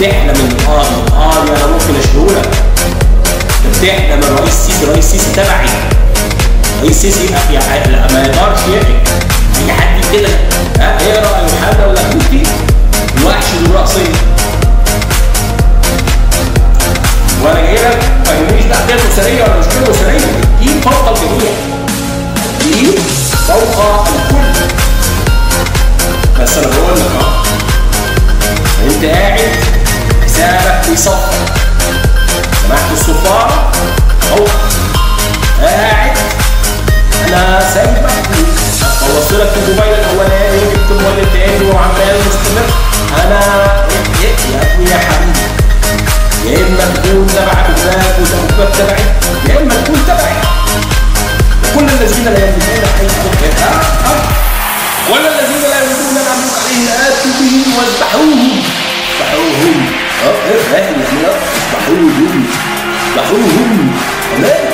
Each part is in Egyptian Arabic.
بتحلم ان اه اه دي انا ممكن اشهرك بتحلم الرئيس السيسي الرئيس السيسي تبعي الرئيس السيسي يعني لا ما يقدرش يقعد اي حد كده ها اقرا يا محمد ولا كنتي الوحش ذو راسين وانا جاي لك ما يهمنيش بقى قضيه اسريه ولا مشكله اسريه دي فوق الجميع دي فوق الكل بس انا بقول لك اه انت قاعد حسابك بيصفر سمعت الصفاره اهو قاعد انا سايبك خلصت لك الموبايل الاولاني وجبت الموبايل التاني وعمال مستمر انا يا ابني يا حبيبي يا اما تكون تبع ابوك وابوك تبعي يا اما تكون تبعي وكل الذين لا يملكون حيث ولا الذين لا يملكون ان املك عليهم اتوا بهم واذبحوهم اذبحوهم اه ايه فاهم يعني اه اذبحوهم اذبحوهم تمام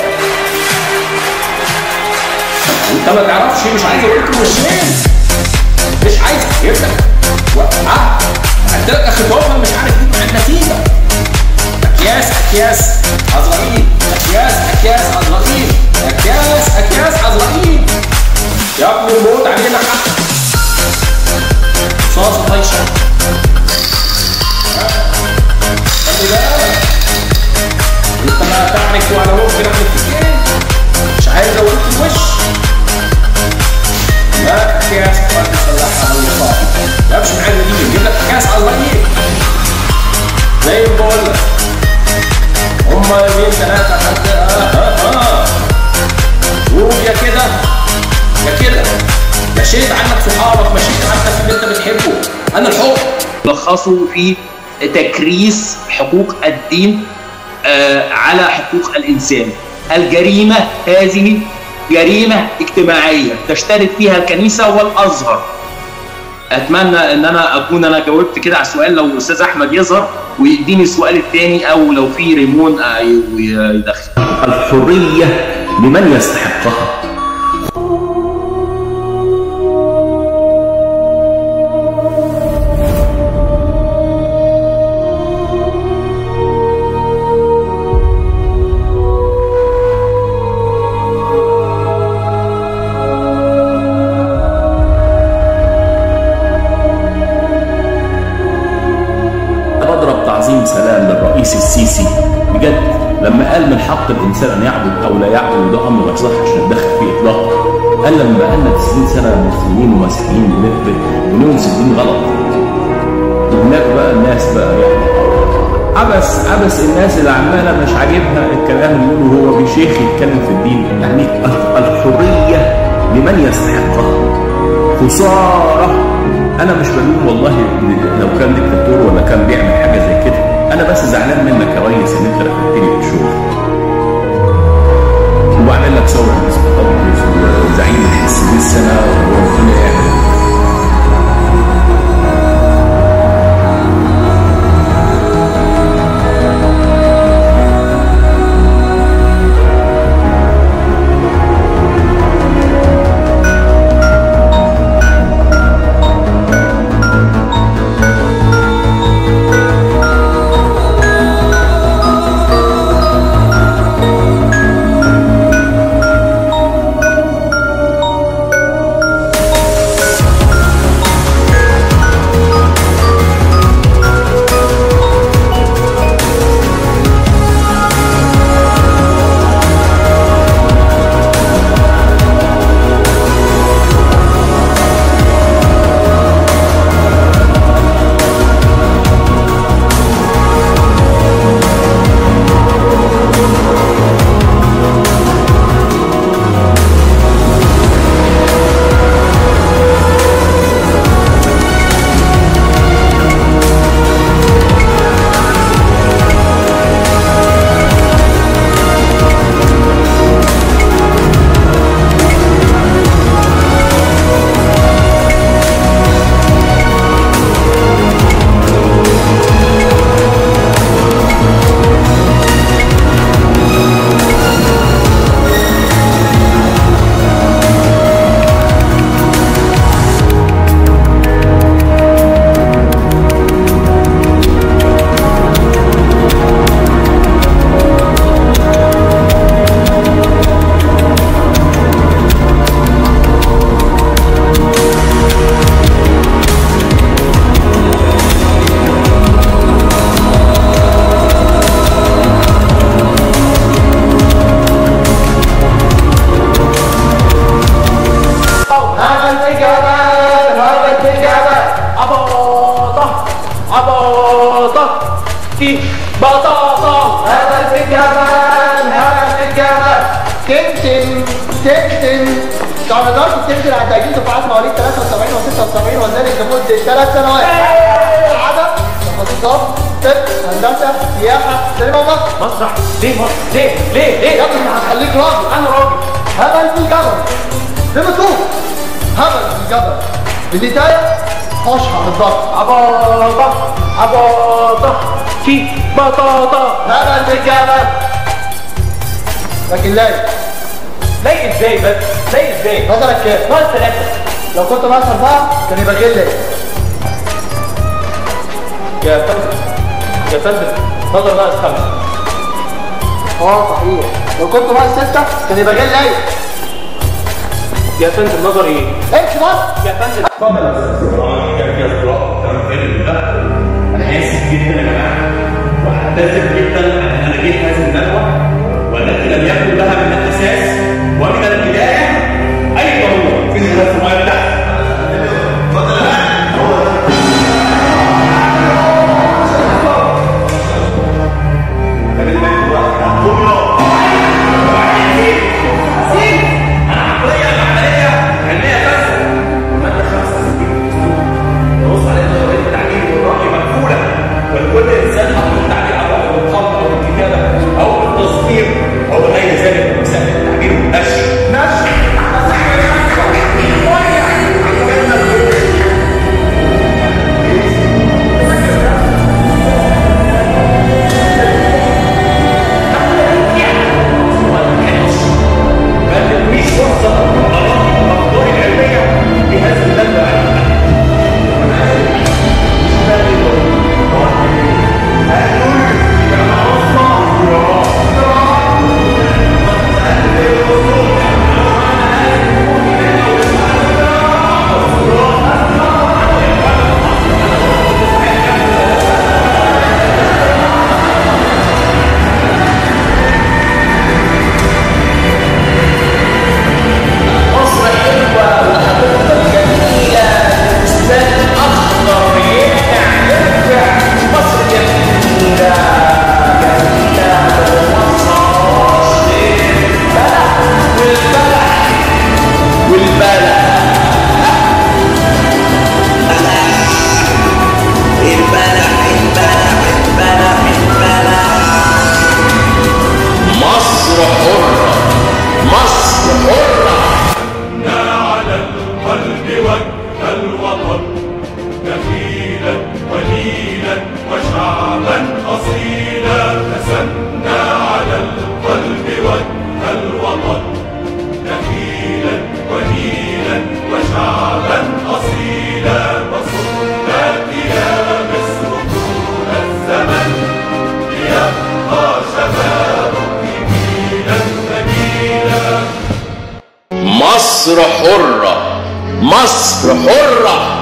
انت ما تعرفش مش عايز اقول لكم وشين مش عايز يبدا وقع قلت لك خطوبها مش عارف ايه مع النتيجه اكياس اكياس عزرائيل اكياس اكياس عزرائيل اكياس اكياس عزرائيل يا ابن الموت علينا حق صاصه طايشه خلي بالك انت لا تعرف وانا ممكن اعمل فيك ايه مش عايز اوريك الوش لا اكياس قد صلحها من الصافي لا مش معايا دي يجيب لك اكياس عزرائيل زي ما بقول لك هما يومين ثلاثة حتى اه اه اه شوف يا كده يا كده مشيت عنك صحابك مشيت عنك اللي انت بتحبه انا الحب لخصوا في تكريس حقوق الدين آه على حقوق الانسان الجريمه هذه جريمه اجتماعيه تشترك فيها الكنيسه والازهر اتمنى ان انا اكون انا جاوبت كده على السؤال لو الاستاذ احمد يظهر ويديني السؤال الثاني او لو في ريمون يدخل الحريه لمن يستحقها بضرب تعظيم سلام للرئيس السيسي بجد لما قال من حق الانسان ان يعبد او لا يعبد وده امر ما يصحش نتدخل فيه اطلاقا قال لما بقالنا 90 سنه مسلمين ومسيحيين بنثبت وننسب الدين غلط وهناك بقى الناس بقى يعني عبس عبس الناس اللي عماله مش عاجبها الكلام اللي يقولوا هو بشيخ يتكلم في الدين يعني الحريه لمن يستحقها خساره انا مش بلوم والله لو كان دكتاتور ولا كان بيعمل حاجه زي كده انا بس زعلان منك يا ريس ان انت رفدتني في الشغل وبعمل لك ثوره تطرف وزعيم الحس دي السنه وربنا يعمل في بطاطا هبل في الجبل هبل في الجبل تمتم تمتم درجات بتنزل على تأجيل دفعات مواليد 73 و76 وذلك لمدة ثلاث سنوات عدد تخصصات طب هندسة سياحة سينما ومسرح مسرح ليه مسرح ليه ليه ليه يا ابني ما هتخليك راجل انا راجل هبل في الجبل زي ما تقول هبل في الجبل بداية اشهر بالضبط عباطة عباطة في بطاطا هبل في الجبل لكن لا ليه ازاي بس ليه ازاي نظرك كام؟ ناقص ثلاثة لو كنت ناقص أربعة كان يبقى غير ليه؟ يا فندم يا فندم نظر ناقص خمسة اه صحيح لو كنت ناقص ستة كان يبقى غير ليه؟ يا فندم نظر ايه امشي بس يا فندم اتفضل يا استاذ طبعا كان فيها اضطراب كلام فارغ ده انا اسف جدا يا جماعه واعتذر جدا ان انا جيت هذه الندوه والتي لم يكن لها من الاساس ومن البدايه اي ضروره في نزلات الميه تحت والكل انسان حق التعبير عن رايه بالخط او بالكتابه او بالتصوير او بغير ذلك من وسائل التعبير والنشر نشر ما تديش فرصه للافكار العلميه بهذا المبدا مصر حلوة وهتفضل جميلة الإنسان أخضر ينفع ينفع مصر جميلة جميلة ومصر غير البلح والبلح والبلح مصر حرة مصر حرة على القلب وجه الوطن كفيلا وليلا وشعبا أصيلا نسمنا على القلب وجه الوطن كفيلا وليلا وشعبا أصيلا وصرنا يا مصر طول الزمن ليبقى شبابك جيلا نبيلا مصر حرة مصر حرة